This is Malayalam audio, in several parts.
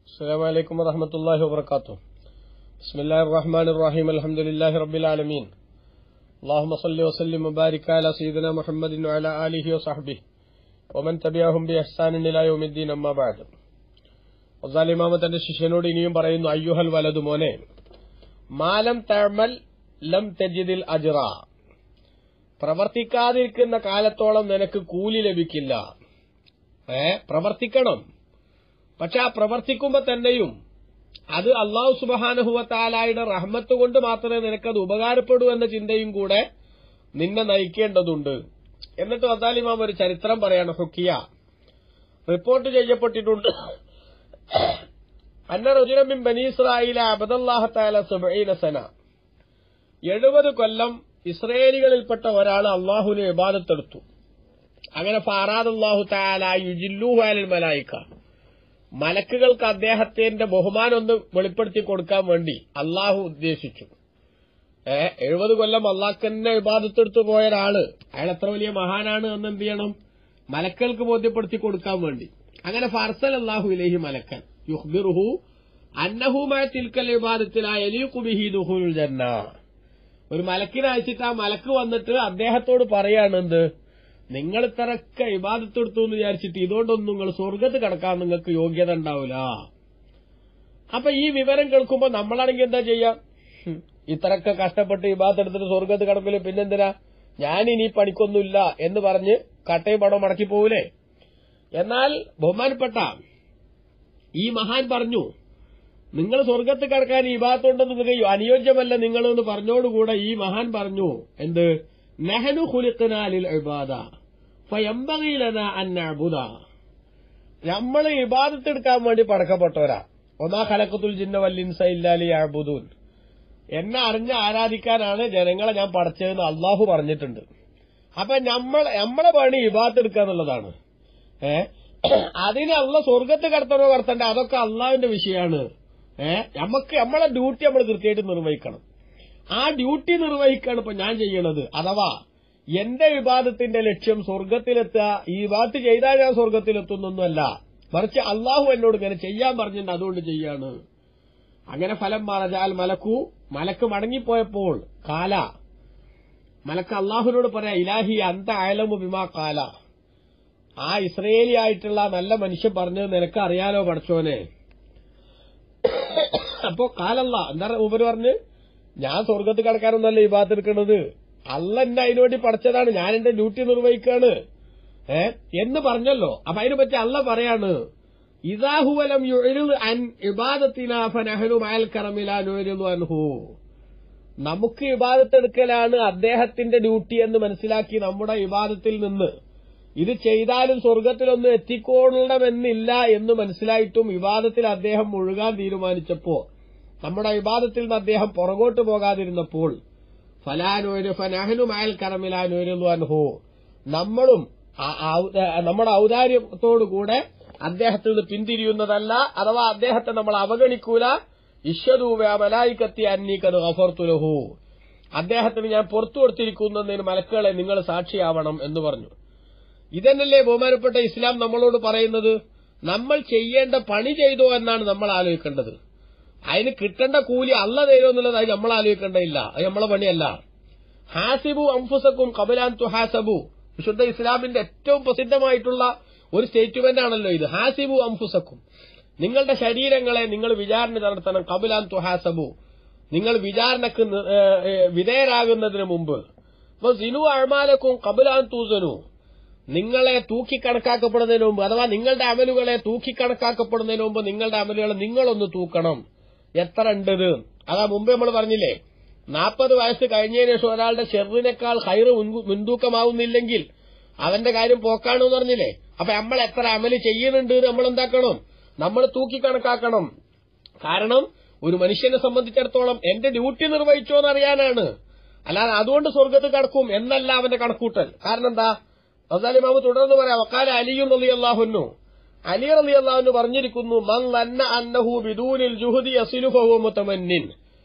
السلام عليكم ورحمة الله وبركاته بسم الله الرحمن الرحيم الحمد لله رب العالمين اللهم صل وسلم وبارك على سيدنا محمد وعلى آله وصحبه ومن تبعهم بإحسان إلى يوم الدين أما بعد ഒസാലിമാമ തന്റെ ശിഷ്യനോട് ഇനിയും പറയുന്നു അയ്യുഹൽ വലതു മോനെ മാലം തഴമൽ ലം തെജിദിൽ അജ്റ പ്രവർത്തിക്കാതിരിക്കുന്ന കാലത്തോളം നിനക്ക് കൂലി ലഭിക്കില്ല ഏ പ്രവർത്തിക്കണം പക്ഷെ ആ പ്രവർത്തിക്കുമ്പോ തന്നെയും അത് അള്ളാഹു സുബഹാനുഹുവത്താലായുടെ റഹ്മത്ത് കൊണ്ട് മാത്രമേ നിനക്കത് ഉപകാരപ്പെടൂ എന്ന ചിന്തയും കൂടെ നിന്നെ നയിക്കേണ്ടതുണ്ട് എന്നിട്ട് വസാലിമാം ഒരു ചരിത്രം പറയാണ് ഹുക്കിയ റിപ്പോർട്ട് ചെയ്യപ്പെട്ടിട്ടുണ്ട് അന്ന റുജുനബിൻ ബനീസ്രായിലെ അബദല്ലാഹത്താല സുബൈന സന എഴുപത് കൊല്ലം ഇസ്രയേലികളിൽപ്പെട്ട ഒരാൾ അള്ളാഹുവിനെ ഇബാദത്തെടുത്തു അങ്ങനെ ഫാറാദുല്ലാഹു താല യുജില്ലൂഹു അലൽ മലായിക്ക മലക്കുകൾക്ക് അദ്ദേഹത്തിന്റെ ബഹുമാനം ഒന്ന് വെളിപ്പെടുത്തി കൊടുക്കാൻ വേണ്ടി അള്ളാഹു ഉദ്ദേശിച്ചു ഏ എഴുപത് കൊല്ലം അള്ളാഹ്ക്കന്നെ വിവാദത്തെടുത്തു പോയ ഒരാള് അയാൾ എത്ര വലിയ മഹാനാണ് എന്ന് എന്ത് ചെയ്യണം മലക്കൾക്ക് ബോധ്യപ്പെടുത്തി കൊടുക്കാൻ വേണ്ടി അങ്ങനെ ഫർസൽ അള്ളാഹു ഇലഹി മലക്കൻ യുഹ്ബിറുഹു അന്നഹുമായ തിൽക്കൽ വിവാദത്തിലായ എലിയുക്കുബിഹി ദുഹുൽ ജന്ന ഒരു മലക്കിനെ അയച്ചിട്ട് ആ മലക്ക് വന്നിട്ട് അദ്ദേഹത്തോട് പറയാണ് എന്ത് നിങ്ങൾ ഇത്രയൊക്കെ ഇബാദത്തെടുത്തു എന്ന് വിചാരിച്ചിട്ട് ഇതുകൊണ്ടൊന്നും നിങ്ങൾ സ്വർഗത്ത് കിടക്കാൻ നിങ്ങൾക്ക് യോഗ്യത ഉണ്ടാവില്ല അപ്പൊ ഈ വിവരം കേൾക്കുമ്പോ നമ്മളാണെങ്കിൽ എന്താ ചെയ്യാം ഹും, ഇത്രയൊക്കെ കഷ്ടപ്പെട്ട് ഇബാദത്തെടുത്തിട്ട് സ്വർഗത്ത് കിടക്കില്ല പിന്നെന്തിനാ ഞാൻ ഇനി പണിക്കൊന്നുമില്ല എന്ന് പറഞ്ഞ് കട്ടയും പണം മടക്കി പോകൂലേ എന്നാൽ ബഹുമാനപ്പെട്ട ഈ മഹാൻ പറഞ്ഞു നിങ്ങൾ സ്വർഗത്ത് കിടക്കാൻ ഈ ഭാഗത്തുണ്ടെന്ന് നിങ്ങൾക്ക് അനുയോജ്യമല്ല നിങ്ങളെന്ന് പറഞ്ഞോടുകൂടെ ഈ മഹാൻ പറഞ്ഞു എന്ത് നെഹനു ഹുലിഖനാലിൽ ഇബാദ ഫയംബഗീലന അന്നഅബുദ നമ്മൾ ഇബാദത്തെടുക്കാൻ വേണ്ടി പടക്കപ്പെട്ടവരാ ഒന്നാ ഖലഖത്തുൽ ജിന്ന വല്ലിൻസ ഇല്ലാലി അബുദൂൻ എന്നെ അറിഞ്ഞ് ആരാധിക്കാനാണ് ജനങ്ങളെ ഞാൻ പടച്ചതെന്ന് അള്ളാഹു പറഞ്ഞിട്ടുണ്ട് അപ്പൊ നമ്മൾ നമ്മളെ പണി ഇബാദത്തെടുക്കുക എന്നുള്ളതാണ് ഏ അതിന് അള്ള സ്വർഗത്ത് കടത്തണോ കടത്തണ്ടേ അതൊക്കെ അള്ളാഹുവിന്റെ വിഷയമാണ് ഏ നമുക്ക് നമ്മളെ ഡ്യൂട്ടി നമ്മൾ കൃത്യമായിട്ട് നിർവഹിക്കണം ആ ഡ്യൂട്ടി നിർവഹിക്കാണ് ഇപ്പൊ ഞാൻ ചെയ്യണത് അഥവാ എന്റെ വിവാദത്തിന്റെ ലക്ഷ്യം സ്വർഗത്തിലെത്തുക ഈ വിവാദത്ത് ചെയ്താൽ ഞാൻ സ്വർഗത്തിലെത്തുന്നൊന്നുമല്ല മറിച്ച് അള്ളാഹു എന്നോട് ഇങ്ങനെ ചെയ്യാൻ പറഞ്ഞിട്ടുണ്ട് അതുകൊണ്ട് ചെയ്യാണ് അങ്ങനെ ഫലം മറജാൽ മലക്കു മലക്ക് മടങ്ങിപ്പോയപ്പോൾ കാല മലക്ക് അള്ളാഹുവിനോട് പറയാ ഇലാഹി അന്ത അയലമു ബിമാ കാല ആ ഇസ്രയേലി ആയിട്ടുള്ള നല്ല മനുഷ്യൻ പറഞ്ഞത് നിനക്ക് അറിയാലോ പഠിച്ചോനെ അപ്പോ കാലല്ല എന്താ ഉപര് പറഞ്ഞ് ഞാൻ സ്വർഗത്ത് കിടക്കാനൊന്നല്ല ഈ ഭാഗത്ത് എടുക്കുന്നത് അല്ല എന്നെ അതിനുവേണ്ടി പഠിച്ചതാണ് ഞാൻ എന്റെ ഡ്യൂട്ടി നിർവഹിക്കാണ് ഏ എന്ന് പറഞ്ഞല്ലോ അപ്പൊ അതിനെ പറ്റി അല്ല പറയാണ് ഇതാഹുവലം യുഴിൽ അൻ ഇബാദത്തിനാഫനഹനു മയൽ കറമില നുഴരുന്നു അൻഹു നമുക്ക് ഇബാദത്തെടുക്കലാണ് അദ്ദേഹത്തിന്റെ ഡ്യൂട്ടി എന്ന് മനസ്സിലാക്കി നമ്മുടെ ഇബാദത്തിൽ നിന്ന് ഇത് ചെയ്താലും സ്വർഗത്തിലൊന്നും എത്തിക്കോളണമെന്നില്ല എന്ന് മനസ്സിലായിട്ടും വിവാദത്തിൽ അദ്ദേഹം മുഴുകാൻ തീരുമാനിച്ചപ്പോ നമ്മുടെ വിവാദത്തിൽ നിന്ന് അദ്ദേഹം പുറകോട്ട് പോകാതിരുന്നപ്പോൾ ഫലാനോര് ഫനഹനു മയൽ കറമിലാനോരുഹോ നമ്മളും ആ- ആ- നമ്മുടെ ഔദാര്യത്തോടുകൂടെ അദ്ദേഹത്തിൽ നിന്ന് പിന്തിരിയുന്നതല്ല അഥവാ അദ്ദേഹത്തെ നമ്മൾ അവഗണിക്കൂല ഇശ്വരൂപ മലായിക്കത്തി അന്നീക്കത് ഗഫർത്തുലഹു അദ്ദേഹത്തിന് ഞാൻ പുറത്തു കൊടുത്തിരിക്കുന്നതിന് മലക്കുകളെ നിങ്ങൾ സാക്ഷിയാവണം എന്ന് പറഞ്ഞു ഇതന്നല്ലേ ബഹുമാനപ്പെട്ട ഇസ്ലാം നമ്മളോട് പറയുന്നത് നമ്മൾ ചെയ്യേണ്ട പണി ചെയ്തോ എന്നാണ് നമ്മൾ ആലോചിക്കേണ്ടത് അതിന് കിട്ടേണ്ട കൂലി അല്ല തരുമോ എന്നുള്ളത് അത് നമ്മൾ ആലോചിക്കേണ്ടതില്ല അത് നമ്മളെ പണിയല്ല ഹാസിബു അംഫുസക്കും കബലാൻ തുഹാസബു വിശുദ്ധ ഇസ്ലാമിന്റെ ഏറ്റവും പ്രസിദ്ധമായിട്ടുള്ള ഒരു സ്റ്റേറ്റ്മെന്റ് ആണല്ലോ ഇത് ഹാസിബു അംഫുസക്കും നിങ്ങളുടെ ശരീരങ്ങളെ നിങ്ങൾ വിചാരണ നടത്തണം കബലാൻ തുഹാസബു നിങ്ങൾ വിചാരണക്ക് നി- ഏ, ഏ, വിധേയരാകുന്നതിന് മുമ്പ് അപ്പൊ സിനു അഴമാലക്കും കബലാൻ തൂസനു നിങ്ങളെ തൂക്കിക്കണക്കാക്കപ്പെടുന്നതിന് മുമ്പ് അഥവാ നിങ്ങളുടെ അമലുകളെ തൂക്കിക്കണക്കാക്കപ്പെടുന്നതിന് മുമ്പ് നിങ്ങളുടെ അമലുകളെ നിങ്ങളൊന്ന് തൂക്കണം എത്ര ഉണ്ടത് അതാ മുമ്പ് നമ്മൾ പറഞ്ഞില്ലേ നാൽപ്പത് വയസ്സ് കഴിഞ്ഞതിന് ശേഷം ഒരാളുടെ ഷെറിനേക്കാൾ ഹൈറ് മുൻകൂ- മുൻതൂക്കമാവുന്നില്ലെങ്കിൽ അവന്റെ കാര്യം പോക്കാണെന്ന് പറഞ്ഞില്ലേ അപ്പൊ നമ്മൾ എത്ര അമല് ചെയ്യുന്നുണ്ട് നമ്മൾ എന്താക്കണം നമ്മൾ തൂക്കിക്കണക്കാക്കണം കാരണം ഒരു മനുഷ്യനെ സംബന്ധിച്ചിടത്തോളം എന്റെ ഡ്യൂട്ടി നിർവഹിച്ചോ എന്നറിയാനാണ് അല്ലാതെ അതുകൊണ്ട് സ്വർഗത്ത് കടക്കും എന്നല്ല അവന്റെ കണക്കൂട്ടൽ കാരണം എന്താ അസാലിമാമ് തുടർന്ന് പറയാം വക്കാല അലിയും അലി അള്ളാഹുന്നു അലി അലി അള്ളാഹുന്നു പറഞ്ഞിരിക്കുന്നു മൻ ലന്ന അന്നഹു ബിദൂനിൽ ജുഹുദി അസിലുഹു മുത്തമന്നിൻ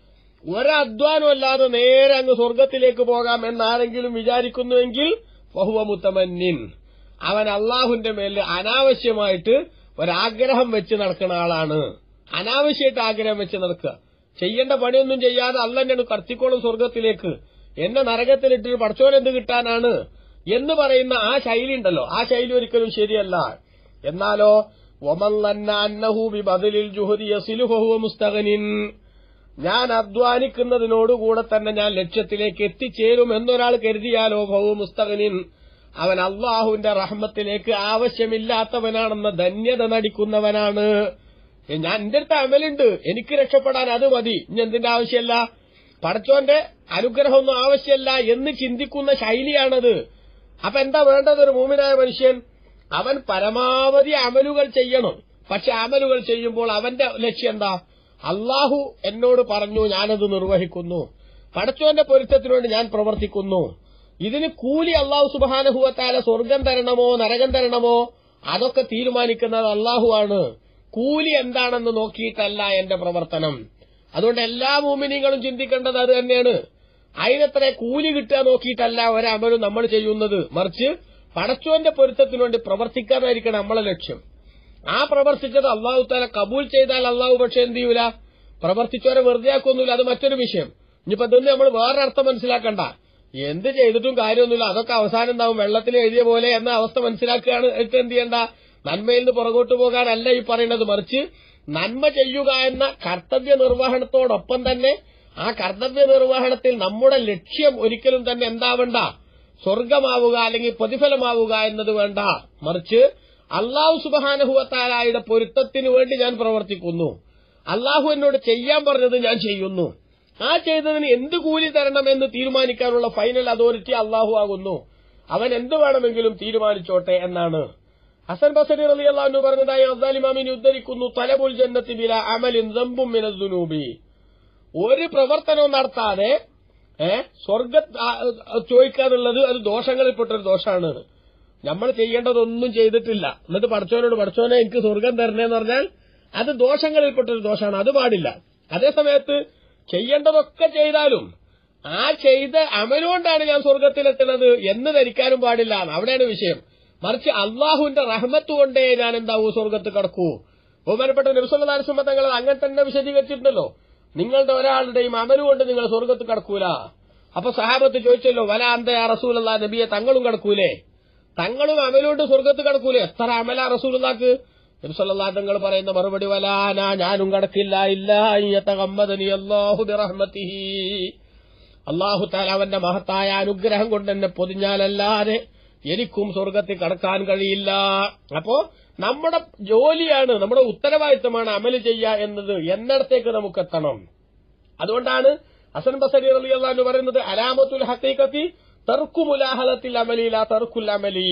ഒരധ്വാനം അല്ലാതെ നേരെ അങ്ങ് സ്വർഗത്തിലേക്ക് പോകാം എന്നാരെങ്കിലും വിചാരിക്കുന്നുവെങ്കിൽ ഫഹുവ മുത്തമന്നിൻ അവൻ അള്ളാഹുന്റെ മേലിൽ അനാവശ്യമായിട്ട് ഒരാഗ്രഹം വെച്ച് നടക്കുന്ന ആളാണ് അനാവശ്യമായിട്ട് ആഗ്രഹം വെച്ച് നടക്കുക ചെയ്യേണ്ട പണിയൊന്നും ചെയ്യാതെ അല്ല എന്നെ കടത്തിക്കോളും സ്വർഗത്തിലേക്ക് എന്നെ നരകത്തിലിട്ട് പടച്ചോൻ എന്ത് കിട്ടാനാണ് എന്ന് പറയുന്ന ആ ശൈലി ഉണ്ടല്ലോ ആ ശൈലി ഒരിക്കലും ശരിയല്ല എന്നാലോ ഒമല്ലന്നഹൂബി ബദലിൽ ജുഹദി യസിലുഹുവ മുസ്തഖനിൻ ഞാൻ അധ്വാനിക്കുന്നതിനോടുകൂടെ തന്നെ ഞാൻ ലക്ഷ്യത്തിലേക്ക് എത്തിച്ചേരും എന്നൊരാൾ കരുതിയാലോ ഭവു മുസ്തഖനിൻ അവൻ അള്ളാഹുവിന്റെ റഹ്മത്തിലേക്ക് ആവശ്യമില്ലാത്തവനാണെന്ന ധന്യത നടിക്കുന്നവനാണ് ഏ, ഞാൻ എന്റെ അടുത്ത് അമലുണ്ട് എനിക്ക് രക്ഷപ്പെടാൻ അത് മതി ഇനി എന്തിന്റെ ആവശ്യമല്ല പടച്ചോന്റെ അനുഗ്രഹമൊന്നും ആവശ്യമല്ല എന്ന് ചിന്തിക്കുന്ന ശൈലിയാണത് അപ്പൊ എന്താ വേണ്ടത് ഒരു മൂമിനായ മനുഷ്യൻ അവൻ പരമാവധി അമലുകൾ ചെയ്യണം പക്ഷെ അമലുകൾ ചെയ്യുമ്പോൾ അവന്റെ ലക്ഷ്യം എന്താ അള്ളാഹു എന്നോട് പറഞ്ഞു ഞാനത് നിർവഹിക്കുന്നു പടച്ചോന്റെ പൊരുത്തത്തിനു വേണ്ടി ഞാൻ പ്രവർത്തിക്കുന്നു ഇതിന് കൂലി അള്ളാഹു സുബാനഹുവത്താല സ്വർഗം തരണമോ നരകം തരണമോ അതൊക്കെ തീരുമാനിക്കുന്നത് അള്ളാഹുവാണ് കൂലി എന്താണെന്ന് നോക്കിയിട്ടല്ല എന്റെ പ്രവർത്തനം അതുകൊണ്ട് എല്ലാ മൂമിനികളും ചിന്തിക്കേണ്ടത് അത് തന്നെയാണ് അതിനെത്ര കൂലി കിട്ടുക നോക്കിയിട്ടല്ല ഒരമലും നമ്മൾ ചെയ്യുന്നത് മറിച്ച് പടച്ചോന്റെ പൊരുത്തത്തിനു വേണ്ടി പ്രവർത്തിക്കാനായിരിക്കണം നമ്മളെ ലക്ഷ്യം ആ പ്രവർത്തിച്ചത് അള്ളാഹു താല കബൂൽ ചെയ്താൽ അള്ളാഹു പക്ഷെ എന്ത് ചെയ്യൂല പ്രവർത്തിച്ചവരെ വെറുതെ ആക്കൊന്നുമില്ല അത് മറ്റൊരു വിഷയം ഇനിയിപ്പോ ഇതൊന്നും നമ്മൾ വേറെ അർത്ഥം മനസ്സിലാക്കണ്ട എന്ത് ചെയ്തിട്ടും കാര്യമൊന്നുമില്ല അതൊക്കെ അവസാനം ഉണ്ടാവും വെള്ളത്തിൽ എഴുതിയ പോലെ എന്ന അവസ്ഥ മനസ്സിലാക്കുകയാണ് എന്നിട്ട് എന്ത് ചെയ്യണ്ട നന്മയിൽ നിന്ന് പുറകോട്ട് പോകാനല്ല ഈ പറയുന്നത് മറിച്ച് നന്മ ചെയ്യുക എന്ന കർത്തവ്യ നിർവഹണത്തോടൊപ്പം തന്നെ ആ കർത്തവ്യ നിർവഹണത്തിൽ നമ്മുടെ ലക്ഷ്യം ഒരിക്കലും തന്നെ എന്താവണ്ട സ്വർഗമാവുക അല്ലെങ്കിൽ പ്രതിഫലമാവുക എന്നത് വേണ്ട മറിച്ച് അള്ളാഹു സുബാനഹുവത്താലായുടെ പൊരുത്തത്തിനു വേണ്ടി ഞാൻ പ്രവർത്തിക്കുന്നു അള്ളാഹു എന്നോട് ചെയ്യാൻ പറഞ്ഞത് ഞാൻ ചെയ്യുന്നു ആ ചെയ്തതിന് എന്ത് കൂലി തരണമെന്ന് തീരുമാനിക്കാനുള്ള ഫൈനൽ അതോറിറ്റി അള്ളാഹു ആകുന്നു അവൻ എന്ത് വേണമെങ്കിലും തീരുമാനിച്ചോട്ടെ എന്നാണ് ഹസൻ ബസരി അലി അള്ളാഹു പറഞ്ഞതായി അബ്ദാലിമാമിനെ ഉദ്ധരിക്കുന്നു തലബുൽ ജന്നത്തി ബില അമലിൻ ദമ്പും മിനദ്ദുനൂബി ഒരു പ്രവർത്തനവും നടത്താതെ ഏ സ്വർഗ ചോദിക്കാന്നുള്ളത് അത് ദോഷങ്ങളിൽപ്പെട്ടൊരു ദോഷമാണ് നമ്മൾ ചെയ്യേണ്ടതൊന്നും ചെയ്തിട്ടില്ല എന്നിട്ട് പഠിച്ചവനോട് പഠിച്ചവനെ എനിക്ക് സ്വർഗം തരണേന്ന് പറഞ്ഞാൽ അത് ദോഷങ്ങളിൽപ്പെട്ടൊരു ദോഷമാണ് അത് പാടില്ല അതേസമയത്ത് ചെയ്യേണ്ടതൊക്കെ ചെയ്താലും ആ ചെയ്ത അമലുകൊണ്ടാണ് ഞാൻ സ്വർഗത്തിലെത്തുന്നത് എന്ന് ധരിക്കാനും പാടില്ല അവിടെയാണ് വിഷയം മറിച്ച് അള്ളാഹുവിന്റെ റഹ്മത്ത് കൊണ്ടേ ഞാൻ എന്താവൂ സ്വർഗത്ത് കടക്കൂ ബഹുമാനപ്പെട്ട നബിസ്വല്ലാസ്മ തങ്ങൾ അങ്ങനെ തന്നെ വിശദീകരിച്ചിട്ടുണ്ടല്ലോ നിങ്ങളുടെ ഒരാളുടെയും അമലുകൊണ്ട് നിങ്ങൾ സ്വർഗത്ത് കടക്കൂല അപ്പൊ സഹാബത്ത് ചോദിച്ചല്ലോ വല അന്ത റസൂലല്ല നബിയെ തങ്ങളും കടക്കൂലേ തങ്ങളും അമലുകൊണ്ട് സ്വർഗത്ത് കടക്കൂലേ എത്ര അമല റസൂലുള്ളാക്ക് നബിസ്വല്ലാ തങ്ങൾ പറയുന്ന മറുപടി വലാന ഞാനും കടക്കില്ല ഇല്ല ഇയ്യത്തകമ്മദനി അല്ലാഹു ബിറഹ്മത്തിഹി അള്ളാഹു താല അവന്റെ മഹത്തായ അനുഗ്രഹം കൊണ്ട് എന്നെ പൊതിഞ്ഞാലല്ലാതെ എനിക്കും സ്വർഗത്തിൽ കടക്കാൻ കഴിയില്ല അപ്പോ നമ്മുടെ ജോലിയാണ് നമ്മുടെ ഉത്തരവാദിത്തമാണ് അമല് ചെയ്യുക എന്നത് എന്നിടത്തേക്ക് നമുക്ക് എത്തണം അതുകൊണ്ടാണ് ഹസൻ ബസരി അലി അള്ളഹാന്ന് പറയുന്നത് അലാമത്തുൽ ഹക്കീക്കത്തി തർക്കുമുലാഹലത്തിൽ അമലില തർക്കുൽ അമലി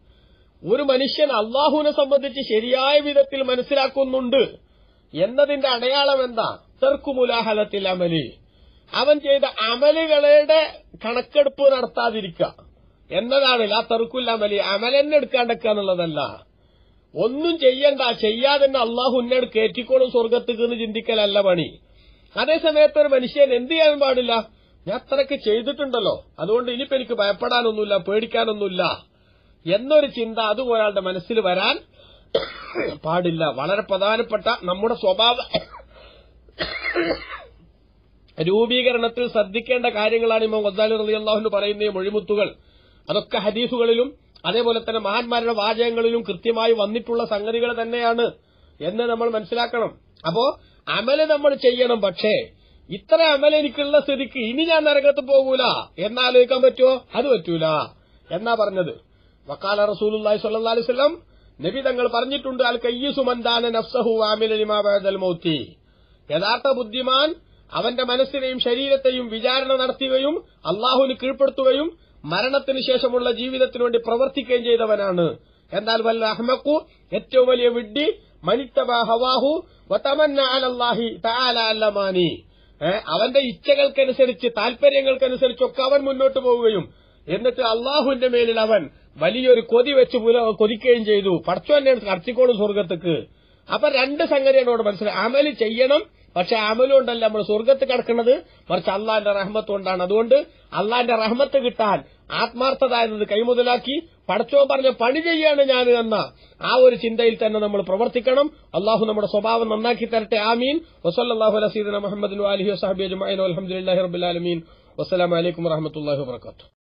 ഒരു മനുഷ്യൻ അള്ളാഹുവിനെ സംബന്ധിച്ച് ശരിയായ വിധത്തിൽ മനസ്സിലാക്കുന്നുണ്ട് എന്നതിന്റെ അടയാളം എന്താ തർക്കുമുലാഹലത്തിൽ അമലി അവൻ ചെയ്ത അമലുകളുടെ കണക്കെടുപ്പ് നടത്താതിരിക്കുക എന്നതാണ് ആ തർക്കുൽ അമലി അമലെന്നെ എടുക്കാണ്ടക്കുക എന്നുള്ളതല്ല ഒന്നും ചെയ്യണ്ട ചെയ്യാതെ തന്നെ അള്ളാഹു ഉന്നട് കയറ്റിക്കോളും സ്വർഗത്തേക്ക് എന്ന് ചിന്തിക്കലല്ല പണി അതേസമയത്ത് ഒരു മനുഷ്യൻ എന്ത് ചെയ്യാൻ പാടില്ല ഞാൻ അത്രയ്ക്ക് ചെയ്തിട്ടുണ്ടല്ലോ അതുകൊണ്ട് ഇനിയിപ്പോ എനിക്ക് ഭയപ്പെടാനൊന്നുമില്ല പേടിക്കാനൊന്നുമില്ല എന്നൊരു ചിന്ത അതും ഒരാളുടെ മനസ്സിൽ വരാൻ പാടില്ല വളരെ പ്രധാനപ്പെട്ട നമ്മുടെ സ്വഭാവ രൂപീകരണത്തിൽ ശ്രദ്ധിക്കേണ്ട കാര്യങ്ങളാണ് ഇമാം ഗദ്ദാലി റലി അള്ളാഹുന് പറയുന്ന ഈ മൊഴിമുത്തുകൾ അതൊക്കെ ഹദീസുകളിലും അതേപോലെ തന്നെ മഹാന്മാരുടെ വാചകങ്ങളിലും കൃത്യമായി വന്നിട്ടുള്ള സംഗതികൾ തന്നെയാണ് എന്ന് നമ്മൾ മനസ്സിലാക്കണം അപ്പോ അമല് നമ്മൾ ചെയ്യണം പക്ഷേ ഇത്ര അമൽ എനിക്കുള്ള സ്ഥിതിക്ക് ഇനി ഞാൻ നരകത്ത് പോകൂല എന്നാലോചിക്കാൻ പറ്റുമോ അത് പറ്റൂല എന്നാ പറഞ്ഞത് വക്കാല റസൂലുല്ലാഹി സ്വല്ലല്ലാഹി അലൈഹി വസല്ലം നബി തങ്ങൾ പറഞ്ഞിട്ടുണ്ട് അൽ കയ്യിസു മന്ദാന നഫ്സഹു ആമില ലിമാ ബഅദൽ മൗത്തി യഥാർത്ഥ ബുദ്ധിമാൻ അവന്റെ മനസ്സിനെയും ശരീരത്തെയും വിചാരണ നടത്തുകയും അള്ളാഹുവിന് കീഴ്പ്പെടുത്തുകയും മരണത്തിന് ശേഷമുള്ള ജീവിതത്തിനു വേണ്ടി പ്രവർത്തിക്കുകയും ചെയ്തവനാണ് എന്നാൽ വല്ല അഹ്മക്കു ഏറ്റവും വലിയ വിഡ്ഢി മനിത്തബ ഹവാഹു വതമന്ന അലല്ലാഹി തആല അല്ലമാനി അവന്റെ ഇച്ഛകൾക്കനുസരിച്ച് താൽപര്യങ്ങൾക്കനുസരിച്ചൊക്കെ അവൻ മുന്നോട്ട് പോവുകയും എന്നിട്ട് അള്ളാഹുവിന്റെ മേലിൽ അവൻ വലിയൊരു കൊതി വെച്ച് പുല- കൊതിക്കുകയും ചെയ്തു പടച്ചോന്നെ കടത്തിക്കോളും സ്വർഗത്തേക്ക് അപ്പൊ രണ്ട് സംഗതിയാണ് ഇവിടെ മനസ്സിലായി അമല് ചെയ്യണം പക്ഷെ അമലുകൊണ്ടല്ല നമ്മൾ സ്വർഗത്ത് കിടക്കുന്നത് മറിച്ച് അള്ളാന്റെ റഹ്മത്ത് കൊണ്ടാണ് അതുകൊണ്ട് അള്ളാന്റെ റഹ്മത്ത് കിട്ടാൻ ആത്മാർത്ഥത എന്നത് കൈമുതലാക്കി പടച്ചോ പറഞ്ഞ പണി ചെയ്യാണ് ഞാൻ എന്ന ആ ഒരു ചിന്തയിൽ തന്നെ നമ്മൾ പ്രവർത്തിക്കണം അള്ളാഹു നമ്മുടെ സ്വഭാവം നന്നാക്കി തരട്ടെ ആമീൻ വസല്ലാഹു അലസീദന മുഹമ്മദ് അലഹി വസാഹബി അലഹമുല്ലാഹി റബുലാലമീൻ വസ്സലാമലൈക്കും വറഹമത്തല്ലാഹി വാത്തു